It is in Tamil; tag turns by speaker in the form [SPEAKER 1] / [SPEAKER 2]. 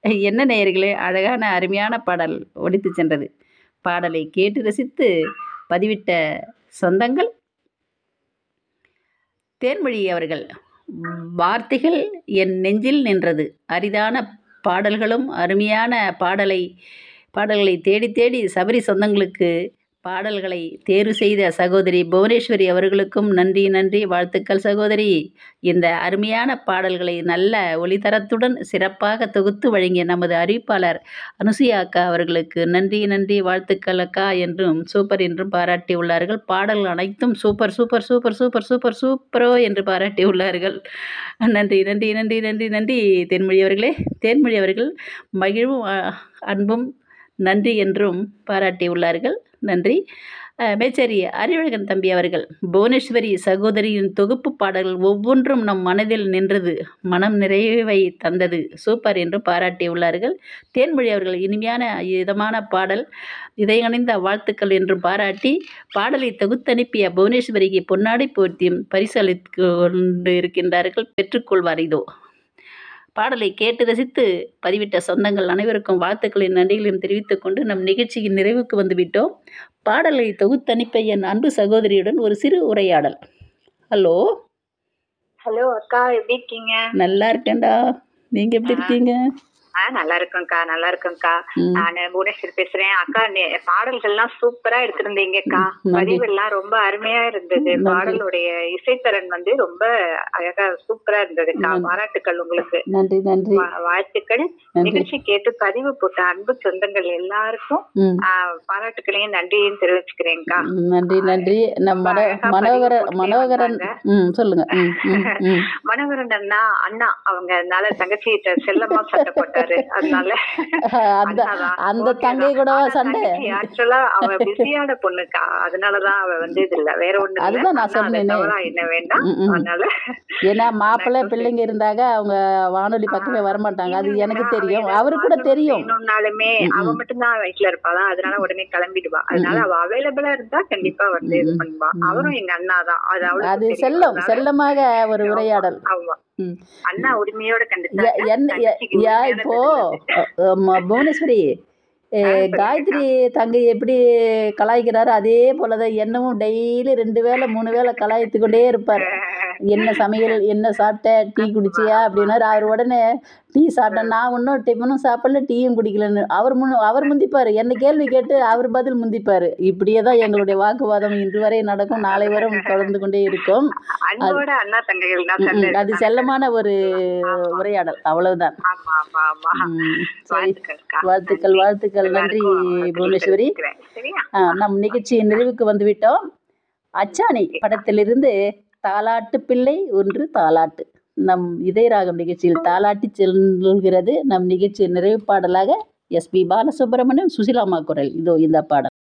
[SPEAKER 1] என்ன நேயர்களே அழகான அருமையான பாடல் ஒலித்து சென்றது பாடலை கேட்டு ரசித்து பதிவிட்ட சொந்தங்கள் தேன்மொழி அவர்கள் வார்த்தைகள் என் நெஞ்சில் நின்றது அரிதான பாடல்களும் அருமையான பாடலை பாடல்களை தேடி தேடி சபரி சொந்தங்களுக்கு பாடல்களை தேர்வு செய்த சகோதரி புவனேஸ்வரி அவர்களுக்கும் நன்றி நன்றி வாழ்த்துக்கள் சகோதரி இந்த அருமையான பாடல்களை நல்ல ஒளித்தரத்துடன் சிறப்பாக தொகுத்து வழங்கிய நமது அறிவிப்பாளர் அனுசுயா அக்கா அவர்களுக்கு நன்றி நன்றி வாழ்த்துக்கள் அக்கா என்றும் சூப்பர் என்றும் பாராட்டியுள்ளார்கள் பாடல்கள் அனைத்தும் super super super super super சூப்பரோ என்று பாராட்டியுள்ளார்கள் நன்றி நன்றி நன்றி நன்றி நன்றி தேன்மொழி அவர்களே தேன்மொழி அவர்கள் மகிழ்வும் அ- அன்பும் நன்றி என்றும் பாராட்டியுள்ளார்கள் நன்றி அஹ், மேச்சேரி அறிவழகன் தம்பி அவர்கள் புவனேஸ்வரி சகோதரியின் தொகுப்பு பாடல்கள் ஒவ்வொன்றும் நம் மனதில் நின்றது மனம் நிறைவை தந்தது சூப்பர் என்று பாராட்டியுள்ளார்கள் தேன்மொழி அவர்கள் இனிமையான இதமான பாடல் இதயணிந்த வாழ்த்துக்கள் என்றும் பாராட்டி பாடலை தொகுத்தனுப்பிய புவனேஸ்வரிக்கு பொன்னாடை போர்த்தியும் பரிசளித்து கொண்டு இருக்கின்றார்கள் பெற்றுக்கொள்வார் இதோ பாடலை கேட்டு ரசித்து பதிவிட்ட சொந்தங்கள் அனைவருக்கும் வாழ்த்துக்களின் நன்றிகளையும் தெரிவித்துக் கொண்டு நம் நிகழ்ச்சியின் நிறைவுக்கு வந்துவிட்டோம் பாடலை தொகுத்தனுப்ப என் அன்பு சகோதரியுடன் ஒரு சிறு உரையாடல் ஹலோ
[SPEAKER 2] ஹலோ அக்கா எப்படி இருக்கீங்க
[SPEAKER 1] நல்லா இருக்கேன்டா நீங்க எப்படி இருக்கீங்க
[SPEAKER 2] ஆ நல்லா இருக்கேன்க்கா நல்லா இருக்கேன்க்கா
[SPEAKER 1] ம்.
[SPEAKER 2] நான் புவனேஸ்வரி பேசுறேன் அக்கா நே- பாடல்கள்லாம் சூப்பரா எடுத்திருந்தீங்கக்கா
[SPEAKER 1] நன்றி.
[SPEAKER 2] பதிவெல்லாம் ரொம்ப அருமையா இருந்தது
[SPEAKER 1] நன்றி.
[SPEAKER 2] பாடலுடைய இசைத்தரன் வந்து ரொம்ப அழகா சூப்பரா இருந்ததுக்கா
[SPEAKER 1] நன்றி.
[SPEAKER 2] பாராட்டுக்கள் உங்களுக்கு
[SPEAKER 1] நன்றி நன்றி
[SPEAKER 2] வா- வாழ்த்துக்கள்
[SPEAKER 1] நன்றி
[SPEAKER 2] நிகழ்ச்சி கேட்டு பதிவு போட்ட அன்பு சொந்தங்கள் எல்லாருக்கும்
[SPEAKER 1] ம்
[SPEAKER 2] ஆ, பாராட்டுக்களையும் நன்றியும் தெரிவிச்சுக்கிறேன்க்கா
[SPEAKER 1] ம், நன்றி நன்றி நம் மன
[SPEAKER 2] அழகா
[SPEAKER 1] மனோகர
[SPEAKER 2] பதிவு
[SPEAKER 1] மனோகரன்
[SPEAKER 2] போட்டே
[SPEAKER 1] ம் சொல்லுங்க ம் ம் ம்
[SPEAKER 2] மனோகரன் அண்ணா அண்ணா அவங்க அதனால தங்கச்சிகிட்ட செல்லமா சண்டை போட்டாரு அதனால
[SPEAKER 1] அந்த அந்த தங்கை கூடவா சண்டை
[SPEAKER 2] ஆக்சுவலா அவ பிஸியான பொண்ணுக்கா அதனாலதான் அவ வந்து இது இல்ல வேற ஒண்ணு இல்ல.
[SPEAKER 1] அதுதான் நான்
[SPEAKER 2] ஆனா அது
[SPEAKER 1] சொன்னேனே.
[SPEAKER 2] தவறா என்ன வேண்டாம்
[SPEAKER 1] ம், ம்.
[SPEAKER 2] அதனால
[SPEAKER 1] ஏன்னா மாப்பிள்ளை பிள்ளைங்க இருந்தாங்க அவங்க வானொலி பக்கமே வரமாட்டாங்க அது எனக்கு தெரியும் அவரு கூட தெரியும்
[SPEAKER 2] இன்னொன்னாலுமே அவ மட்டும்தான் வீட்டுல இருப்பாளா அதனால உடனே கிளம்பிடுவா அதனால அவ அவைலபிளா இருந்தா கண்டிப்பா வந்து இது பண்ணுவா அவரும் எங்க அண்ணா தான் அது அவளுக்கு
[SPEAKER 1] அது
[SPEAKER 2] தெரியும்.
[SPEAKER 1] செல்லம்
[SPEAKER 2] அதனால
[SPEAKER 1] செல்லமாக ஒரு உரையாடல்
[SPEAKER 2] ஆமா
[SPEAKER 1] ம்.
[SPEAKER 2] அண்ணா உரிமையோட
[SPEAKER 1] எ-
[SPEAKER 2] கண்டிப்பா
[SPEAKER 1] என்ன எ- யா இப்போ அ- அ- புவனேஸ்வரி ஏ, காயத்ரி தங்கை எப்படி கலாய்க்கிறாரோ அதே போல தான் என்னவும் டெய்லி ரெண்டு வேளை மூணு வேளை கலாய்த்து கொண்டே இருப்பார் என்ன சமையல் என்ன சாப்பிட்ட டீ குடிச்சியா அப்படின்னாரு அவர் உடனே டீ சாப்பிட்டேன் நான் இன்னும் டிஃபனும் சாப்பிடல டீயும் குடிக்கலன்னு அவர் முன் அவர் முந்திப்பார் என்ன கேள்வி கேட்டு அவர் பதில் முந்திப்பார் இப்படியே தான் எங்களுடைய வாக்குவாதம் இன்று வரை நடக்கும் நாளை வரும் தொடர்ந்து கொண்டே இருக்கும்
[SPEAKER 2] அண்ணோட அண்ணா தங்கைகள் தான்
[SPEAKER 1] ம்,
[SPEAKER 2] சண்டை
[SPEAKER 1] ம். அது செல்லமான ஒரு உரையாடல் அவ்வளவுதான்
[SPEAKER 2] ஆமா ஆமா ஆமா
[SPEAKER 1] ம், சரி
[SPEAKER 2] வாழ்த்துக்கள்க்கா.
[SPEAKER 1] வாழ்த்துக்கள் வாழ்த்துக்கள் நன்றி
[SPEAKER 2] எல்லாருக்கும்
[SPEAKER 1] புவனேஸ்வரி
[SPEAKER 2] தெரிவிக்கிறேன். சரியா
[SPEAKER 1] ஆ, நம் நிகழ்ச்சியின் நிறைவுக்கு வந்துவிட்டோம் அச்சாணி படத்திலிருந்து தாலாட்டு பிள்ளை ஒன்று தாலாட்டு நம் இதயராகம் நிகழ்ச்சியில் தாலாட்டி செல்கிறது நம் நிகழ்ச்சியின் நிறைவு பாடலாக எஸ்பி பாலசுப்ரமணியம் சுசிலாமா குரல் இதோ இந்த பாடல்